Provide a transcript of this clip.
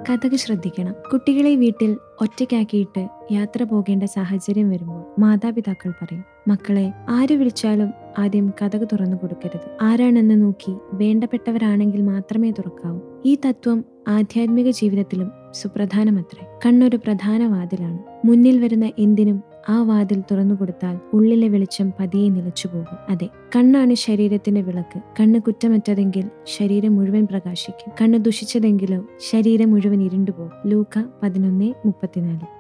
കഥക് ശ്രദ്ധിക്കണം കുട്ടികളെ വീട്ടിൽ ഒറ്റയ്ക്കാക്കിയിട്ട് യാത്ര പോകേണ്ട സാഹചര്യം വരുമ്പോൾ മാതാപിതാക്കൾ പറയും മക്കളെ ആര് വിളിച്ചാലും ആദ്യം കഥക് തുറന്നു കൊടുക്കരുത് ആരാണെന്ന് നോക്കി വേണ്ടപ്പെട്ടവരാണെങ്കിൽ മാത്രമേ തുറക്കാവൂ ഈ തത്വം ആധ്യാത്മിക ജീവിതത്തിലും സുപ്രധാനമത്രേ കണ്ണൊരു പ്രധാന വാതിലാണ് മുന്നിൽ വരുന്ന എന്തിനും ആ വാതിൽ തുറന്നു കൊടുത്താൽ ഉള്ളിലെ വെളിച്ചം പതിയെ നിലച്ചുപോകും അതെ കണ്ണാണ് ശരീരത്തിന്റെ വിളക്ക് കണ്ണ് കുറ്റമറ്റതെങ്കിൽ ശരീരം മുഴുവൻ പ്രകാശിക്കും കണ്ണ് ദുഷിച്ചതെങ്കിലോ ശരീരം മുഴുവൻ ഇരുണ്ടുപോകും ലൂക്ക പതിനൊന്ന് മുപ്പത്തിനാല്